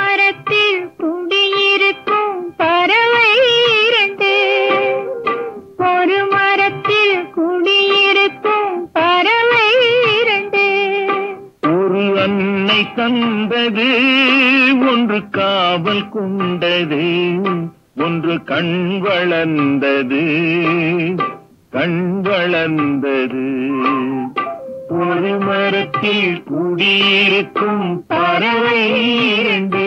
மரத்தில் குடியிருக்கும் பறவை இரண்டு ஒரு மரத்தில் குடியிருக்கும் பறவை இரண்டு ஒரு அன்னை தந்தது ஒன்று காவல் கொண்டது ஒன்று கண் வளர்ந்தது கண் வளர்ந்தது ஒரு மரத்தில் குடியிருக்கும் பறவை இரண்டு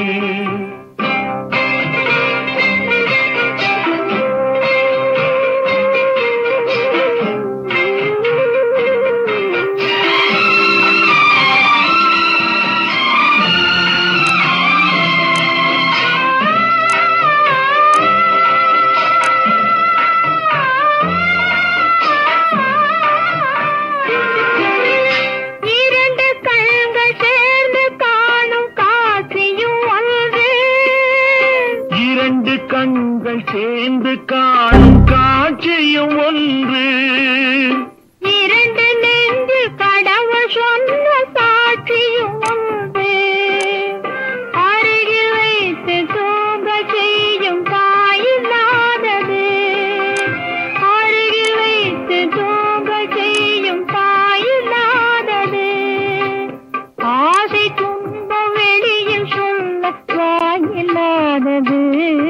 இரண்டு கண்கள் சேர்ந்து காணும் காட்சியும் ஒன்று இரண்டு கண்கள் சேர்ந்து காணும் காட்சியும் ஒன்று இரண்டு நெஞ்சு கடவுள் சொன்ன சாட்சியும் ஒன்று அருகில் வைத்து தூங்க செய்யும் தாயில்லாதது அருகில் வைத்து தூங்க செய்யும் தாயில்லாதது ஆசை துன்பம் வெளியில் சொல்ல வாயில்லாதது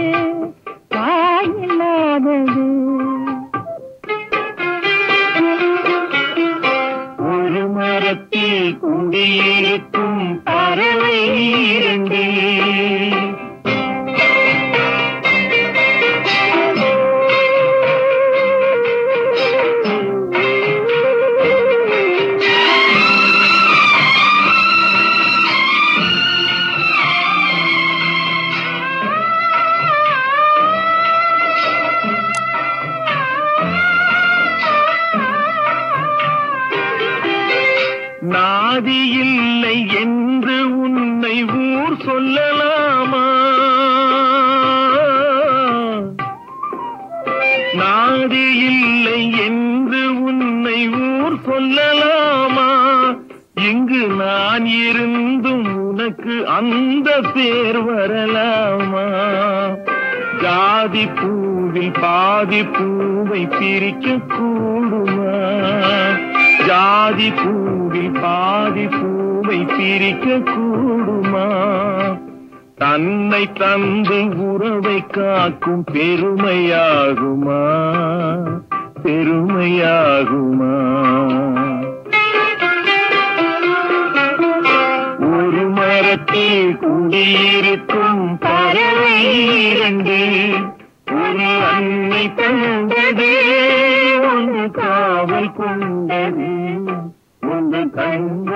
வாயில்லாதது ஒரு மரத்தில் குடியிருக்கும் பறவை இரண்டு நாதி இல்லை என்று உன்னை ஊர் சொல்லலாமா நாதி இல்லை என்று உன்னை ஊர் சொல்லலாமா இங்கு நான் இருந்தும் உனக்கு அந்த பேர் வரலாமா ஜாதி பூவில் பாதி பூவை பிரிக்க கூடுமா ஜாதி பூவில் பாதி பூவை பிரிக்க கூடுமா தன்னை தந்து உறவை காக்கும் பெருமையாகுமா பெருமையாகுமா ஒரு மரத்தில் குடியிருக்கும் பறவை இரண்டு ஒரு அன்னை தந்தது ஒன்று காவல் கொண்டது ஒன்று கண்